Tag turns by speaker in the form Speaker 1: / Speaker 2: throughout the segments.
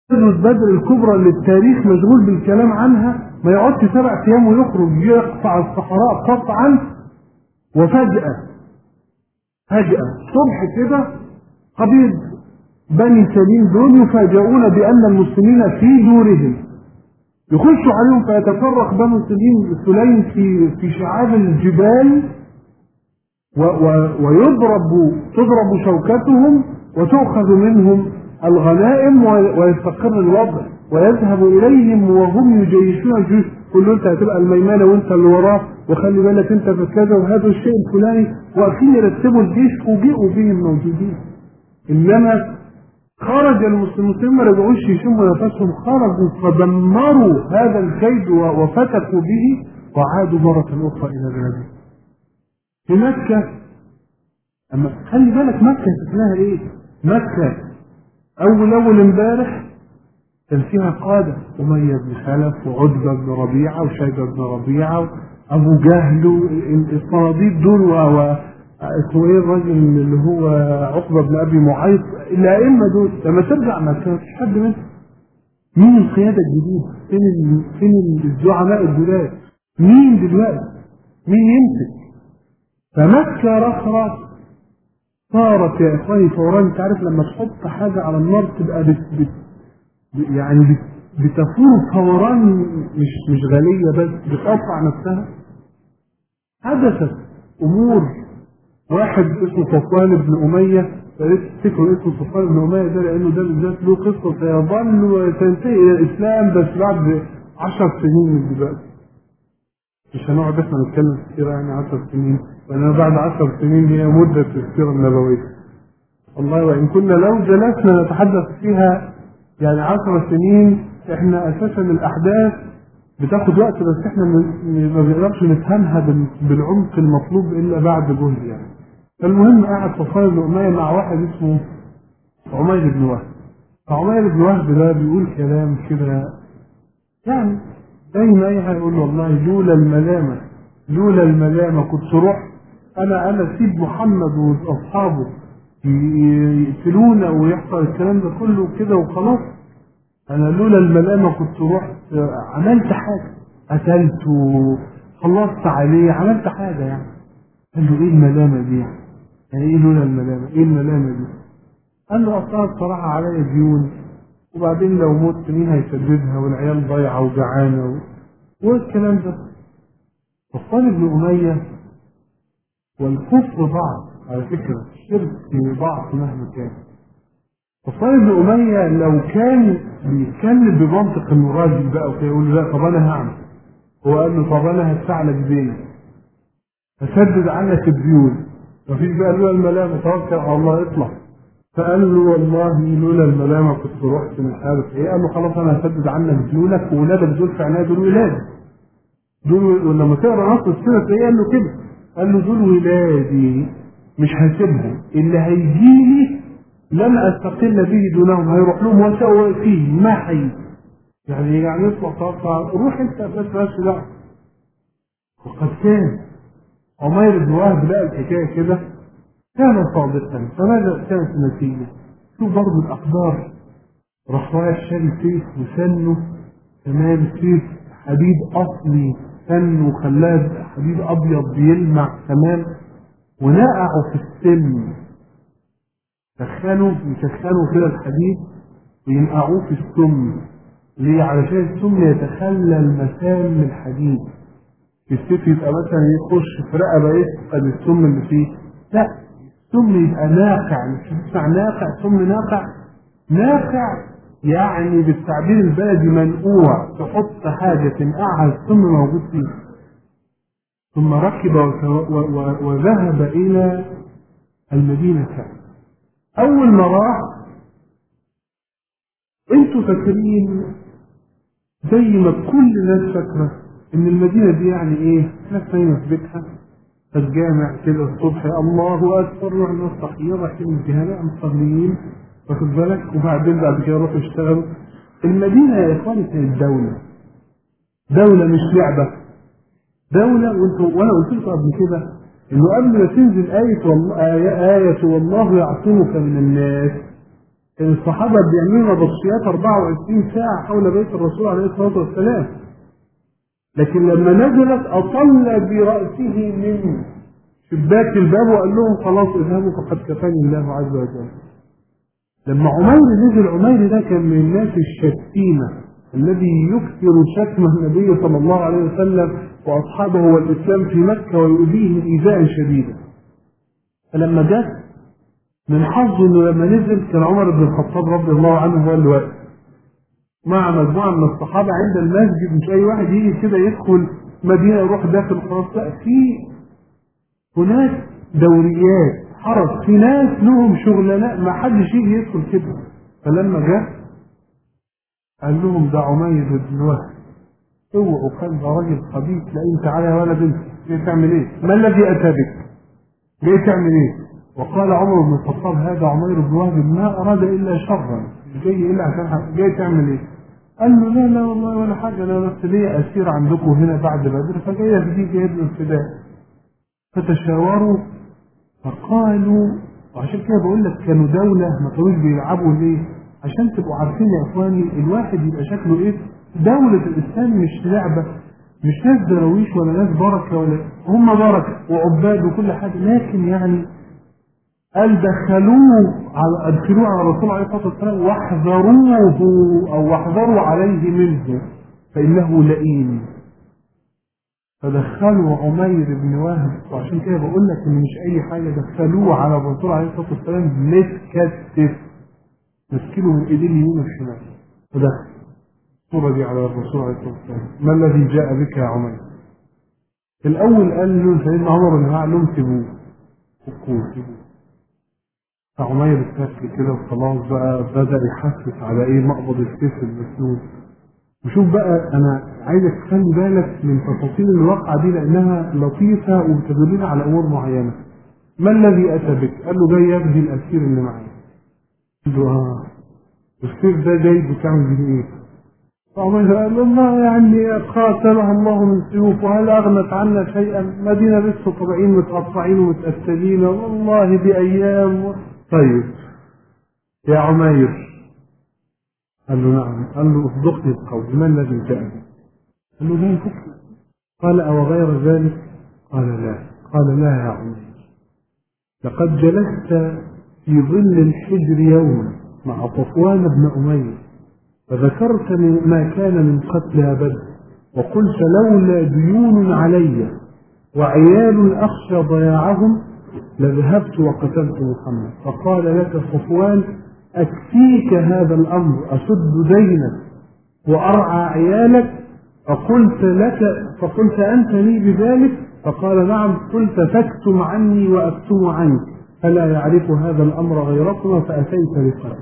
Speaker 1: غزوة بدر الكبرى اللي التاريخ مشغول بالكلام عنها ما يقعدش سبع ايام ويخرج يقطع الصحراء قطعا وفجأة فجأة صبح كده قبيل بني سليم دول يفاجئون بأن المسلمين في دورهم يخشوا عليهم فيتفرق بنو سليم سليم في في شعاب الجبال و و ويضرب تضرب شوكتهم وتؤخذ منهم الغنائم ويستقر الوضع ويذهب اليهم وهم يجيشون الجيوش كل انت هتبقى الميمنه وانت اللي وراه وخلي بالك انت في كذا وهذا الشيء الفلاني واقفين يرتبوا الجيش فوجئوا بهم موجودين انما خرج المسلمين ما رجعوش يشموا نفسهم خرجوا فدمروا هذا الكيد وفتكوا به وعادوا مرة أخرى إلى بلادهم. في مكة أما خلي بالك مكة شكلها إيه؟ مكة أول أول امبارح كان فيها قادة أمية بن خلف وعتبة بن ربيعة وشيبة بن ربيعة وأبو جهل الصناديد دول و اسمه ايه الراجل اللي هو عقبه بن ابي معيط الائمه دول لما ترجع ما كانش حد منهم مين القياده الجديده؟ فين ال... فين الزعماء الجداد؟ مين دلوقتي؟ مين يمسك؟ فمكه رخرة صارت يا اخواني فوران انت عارف لما تحط حاجه على النار تبقى بت... بت... يعني بت... بتفور فوران مش مش غاليه بس بتقطع نفسها حدثت امور واحد اسمه صفوان بن أمية فليس تفتكروا اسمه صفوان بن أمية ده لأنه ده بالذات له قصة سيظل وتنتهي إلى الإسلام بس بعد عشر سنين من دلوقتي. مش هنقعد احنا نتكلم في السيرة يعني عشر سنين لأن بعد عشر سنين هي مدة السيرة النبوية. والله وإن كنا لو جلسنا نتحدث فيها يعني عشر سنين احنا أساسا الأحداث بتاخد وقت بس احنا ما بنقدرش نفهمها بالعمق المطلوب الا بعد جهد يعني. فالمهم قاعد صفوان بن اميه مع واحد اسمه عمير بن وهب. فعمير بن وهب ده بيقول كلام كده يعني زي ما اي حاجه يقول والله لولا الملامه لولا الملامه كنت رحت انا انا اسيب محمد واصحابه يقتلونا ويحصل الكلام ده كله كده وخلاص انا لولا الملامه كنت رحت عملت حاجه قتلت خلصت عليه عملت حاجه يعني قال له ايه الملامه دي يعني ايه لولا الملامه ايه الملامه دي قال له اصلا بصراحه عليا ديون وبعدين لو مت مين هيسددها والعيال ضايعه وجعانه و... والكلام ده صفوان بن اميه والكفر بعض على فكره الشرك ضعف مهما كان صفوان بن أمية لو كان بيتكلم بمنطق انه راجل بقى وكده يقول لا طب انا هعمل هو قال له طب انا هدفع لك دين هسدد عنك الديون مفيش بقى لولا الملامة توكل على الله اطلع فقال له والله لولا الملامة كنت رحت مش عارف ايه قال له خلاص انا هسدد عنك ديونك وولادك دول في عناية دول ولادي دول ولما تقرا نص السيرة تلاقيه قال له كده قال له دول ولادي مش هسيبهم اللي هيجيلي لن استقل به دونهم هيروح لهم وسوى فيه ما حي يعني يعني يطلع طاقة روح انت بس بس لا وقد كان عمير بن وهب لقى الحكايه كده كان صادقا فماذا كانت النتيجه؟ شوف برضه الاقدار راح رايح شاري سيف وسنه تمام سيف حديد اصلي سنه وخلاه حديد ابيض بيلمع تمام ونقعه في السن سخنوا يسخنوا كده الحديد وينقعوه في السم ليه علشان السم يتخلل مسام الحديد السيف يبقى مثلا يخش في رقبه يفقد السم اللي فيه لا السم يبقى ناقع مش تسمع ناقع سم ناقع ناقع يعني بالتعبير البلدي منقوع تحط حاجه تنقعها السم موجود فيه ثم ركب وذهب الى المدينه فعلا اول ما راح انتوا فاكرين زي ما كل الناس فاكره ان المدينه دي يعني ايه ناس نايمه في بيتها الجامع كده الصبح الله اكبر روح الناس صحيه رايحين الجهاله مصليين واخد بالك وبعدين بعد كده يروحوا يشتغلوا المدينه يا اخواني كانت دوله دوله مش لعبه دوله وانتوا وانا قلت لكم قبل كده انه قبل ما تنزل آية والله آية, آية والله يعصمك من الناس كان الصحابة بيعملوا نبطشيات 24 ساعة حول بيت الرسول عليه الصلاة والسلام لكن لما نزلت أطل برأسه من شباك الباب وقال لهم خلاص اذهبوا فقد كفاني الله عز وجل لما عمير نزل عمير ده كان من الناس الشتيمة الذي يكثر شتم النبي صلى الله عليه وسلم وأصحابه والإسلام في مكة ويؤذيهم إيذاء شديدا فلما جاء من حظه انه لما نزل كان عمر بن الخطاب رضي الله عنه هو اللي واقف مع مجموعه من الصحابه عند المسجد مش اي واحد يجي كده يدخل مدينه يروح داخل خلاص لا في هناك دوريات حرس في ناس لهم شغلانات ما حدش يجي يدخل كده فلما جاء قال لهم ده عمير بن وهب اوعوا كان ده راجل خبيث لا انت على ولا بنت جاي تعمل ايه؟ ما الذي اتى بك؟ جاي تعمل ايه؟ وقال عمر بن الخطاب هذا عمير بن وهب ما اراد الا شرا مش جاي الا عشان جاي تعمل ايه؟ قال له لا لا والله ولا حاجه انا بس ليا اسير عندكم هنا بعد بدر فجاي افديك يا ابن الفداء فتشاوروا فقالوا وعشان كده بقول لك كانوا دوله ما كانوش بيلعبوا ليه؟ عشان تبقوا عارفين يا اخواني الواحد يبقى شكله ايه؟ دولة الإسلام مش لعبة مش ناس دراويش ولا ناس بركة ولا هم بركة وعباد وكل حاجة لكن يعني قال دخلوه على ادخلوه على الرسول عليه الصلاه والسلام واحذروه او واحذروا عليه منه فانه لئيم فدخلوا عمير بن وهب وعشان كده بقول لك ان مش اي حاجه دخلوه على الرسول عليه الصلاه والسلام متكتف مسكينه من ايديه اليمين والشمال فدخل الصوره دي على الرسول عليه الصلاه والسلام ما الذي جاء بك يا عمير؟ الاول قال له سيدنا عمر بن قال لهم سيبوه فكوه سيبوه فعمير اتك كده وخلاص بقى بدأ يحسس على ايه مقبض السيف المسنون وشوف بقى انا عايزك تخلي بالك من تفاصيل الواقعة دي لانها لطيفة وبتدلنا على امور معينة ما الذي اتى بك؟ قال له جاي يفدي الاسير اللي معايا قال له اه السيف ده جاي بتعمل بيه ايه؟ فعمير قال له ما يعني قاتلها الله من سيوف وهل اغنت عنا شيئا؟ مدينة لسه طبيعين متقطعين ومتأسلين والله بأيام و... طيب يا عمير قال له نعم قال له اصدقني القول ما الذي جاء بك؟ قال له لا فكر قال أو غير ذلك قال لا قال لا يا عمير لقد جلست في ظل الحجر يوما مع صفوان بن أمير فذكرت من ما كان من قتلها بدر وقلت لولا ديون علي وعيال أخشى ضياعهم لذهبت وقتلت محمد فقال لك صفوان أكفيك هذا الأمر أسد دينك وأرعى عيالك فقلت لك فقلت أنت لي بذلك فقال نعم قلت فاكتم عني وأكتم عنك فلا يعرف هذا الأمر غيركما فأتيت بقلب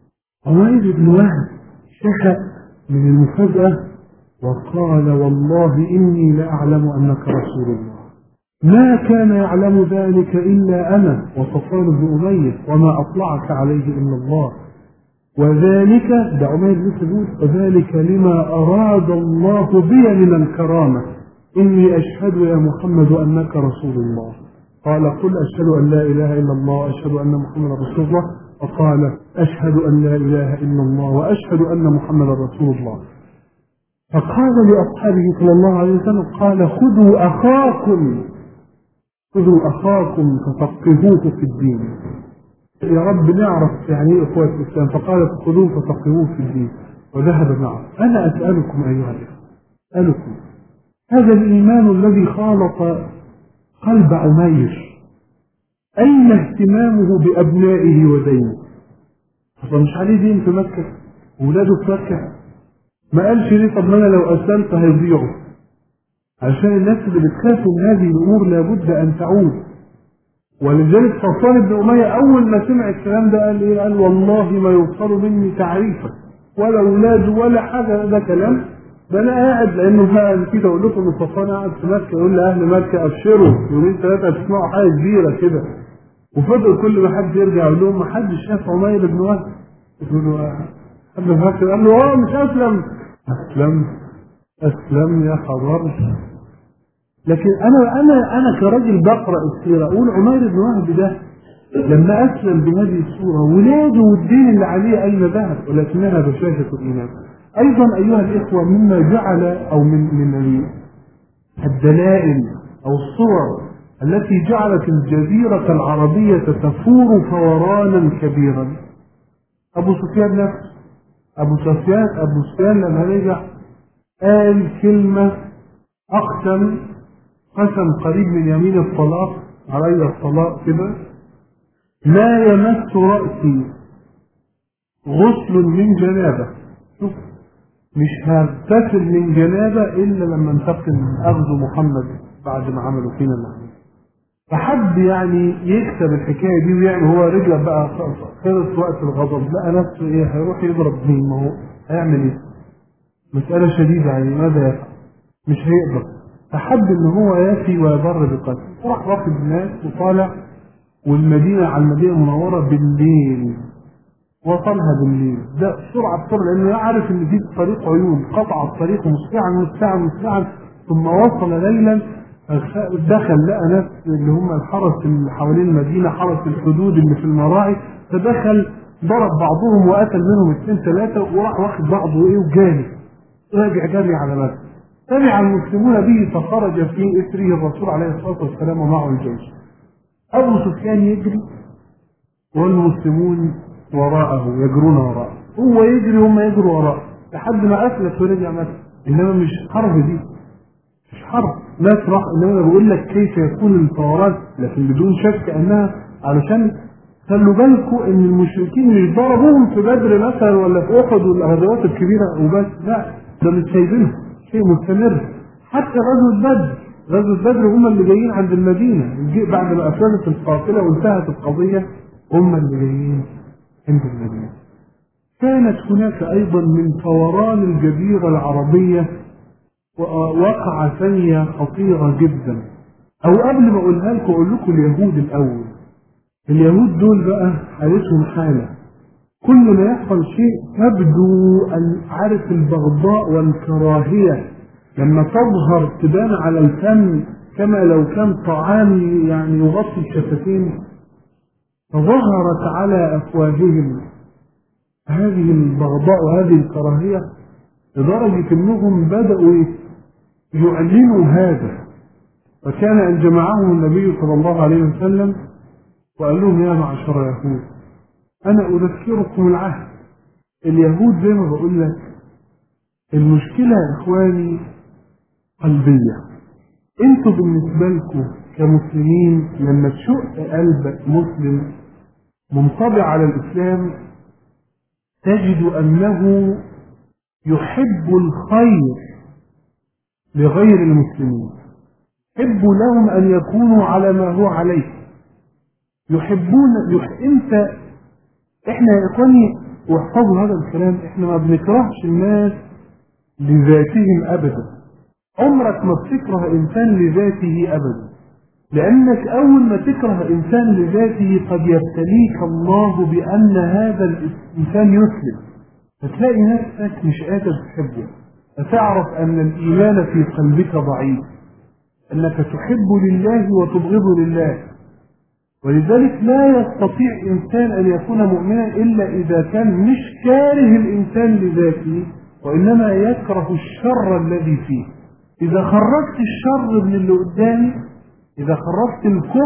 Speaker 1: عمير بن وهب شكأ من المفاجأة وقال والله إني لأعلم أنك رسول الله ما كان يعلم ذلك إلا أنا وصفوان بن أمية وما أطلعك عليه إلا الله وذلك ده عمير بن سعود وذلك لما أراد الله بي من الكرامة إني أشهد يا محمد أنك رسول الله قال قل أشهد أن لا إله إلا الله وأشهد أن محمدا رسول الله وقال أشهد أن لا إله إلا الله وأشهد أن محمدا رسول الله فقال لأصحابه صلى الله عليه وسلم قال خذوا أخاكم خذوا أخاكم ففقهوه في الدين يا رب نعرف يعني ايه اخوة الاسلام فقال خذوه ففقهوه في الدين وذهب معه انا اسالكم ايها الاخوه اسالكم هذا الايمان الذي خالط قلب عمير اين اهتمامه بابنائه ودينه طب مش عليه دين في مكه ولاده في مكه ما قالش ليه طب ما انا لو اسلمت هيضيعوا عشان الناس اللي بتخاف من هذه الامور لابد ان تعود ولذلك صفوان بن أمية أول ما سمع الكلام ده قال إيه؟ قال والله ما يوصل مني تعريفا ولا أولاد ولا حاجة ده كلام ده أنا قاعد لأنه بقى كده أقول لكم إن صفوان قاعد في مكة يقول لأهل مكة أبشروا يومين ثلاثة تسمعوا حاجة كبيرة كده وفضل كل ما حد يرجع يقول لهم ما حدش شاف عمير بن وهب يقولوا حد في مكة قال له أه مش أسلم أسلم أسلم يا خبر لكن انا انا انا كراجل بقرا السيره اقول عمير بن وهب ده لما أسلم بهذه الصورة ولاده والدين اللي عليه أين ذهب ولكنها بشاشة الإيمان أيضا أيها الإخوة مما جعل أو من من الدلائل أو الصور التي جعلت الجزيرة العربية تفور فورانا كبيرا أبو سفيان نفسه أبو سفيان أبو سفيان لما رجع قال كلمة أقسم قسم قريب من يمين الطلاق علي الطلاق كده لا يمس رأسي غسل من جنابة شوف مش هغتسل من جنابة إلا لما انتقل من أخذ محمد بعد ما عملوا فينا اللي فحب يعني يكسب الحكاية دي ويعني هو رجع بقى خلص وقت الغضب لقى نفسه ايه هيروح يضرب مين ما هو هيعمل ايه مسألة شديدة يعني ماذا يفعل مش هيقدر فحب ان هو يفي ويضر بقتل راح واخد الناس وطالع والمدينة على المدينة المنورة بالليل وصلها بالليل ده بسرعة بسرعة لأنه يعرف إن في طريق عيون قطع الطريق مسرعا مسرعا مسرعا ثم وصل ليلا دخل لقى ناس اللي هم الحرس اللي حوالين المدينة حرس الحدود اللي في المراعي فدخل ضرب بعضهم وقتل منهم اثنين ثلاثة وراح واخد بعضه ايه وجاري راجع جاري على مكة تبع المسلمون به فخرج في اثره الرسول عليه الصلاة والسلام ومعه الجيش أبو سفيان يجري والمسلمون وراءه يجرون وراءه هو يجري هم يجروا وراءه لحد ما أفلت ورجع مكة إنما مش حرب دي مش حرب ناس راح إنما أنا بقول لك كيف يكون الفورات لكن بدون شك أنها علشان خلوا بالكم ان المشركين مش ضربوهم في بدر مثلا ولا في احد والغزوات الكبيره وبس لا ده مش سايبينهم شيء مستمر حتى غزوه بدر غزوه بدر هم اللي جايين عند المدينه بعد ما افلت القافله وانتهت القضيه هم اللي جايين عند المدينه كانت هناك ايضا من فوران الجزيره العربيه وقع ثانيه خطيره جدا او قبل ما اقولها لكم اقول لكم اليهود الاول اليهود دول بقى حالتهم حالة كل ما يحصل شيء تبدو عارف البغضاء والكراهية لما تظهر تبان على الفم كما لو كان طعام يعني يغطي الشفتين فظهرت على أفواههم هذه البغضاء وهذه الكراهية لدرجة أنهم بدأوا يعلنوا هذا فكان أن جمعهم النبي صلى الله عليه وسلم وقال لهم يا معشر يهود أنا أذكركم العهد اليهود زي ما بقول لك المشكلة يا إخواني قلبية انتوا بالنسبة لكم كمسلمين لما تشق قلبك مسلم منطبع على الإسلام تجد أنه يحب الخير لغير المسلمين يحب لهم أن يكونوا على ما هو عليه يحبون يح... انت احنا يا اخواني واحفظوا هذا الكلام احنا ما بنكرهش الناس لذاتهم ابدا عمرك ما بتكره انسان لذاته ابدا لانك اول ما تكره انسان لذاته قد يبتليك الله بان هذا الانسان يسلم فتلاقي نفسك مش قادر تحبه فتعرف ان الايمان في قلبك ضعيف انك تحب لله وتبغض لله ولذلك لا يستطيع إنسان أن يكون مؤمنا إلا إذا كان مش كاره الإنسان لذاته وإنما يكره الشر الذي فيه إذا خرجت الشر من اللي قدامي إذا خرجت الكفر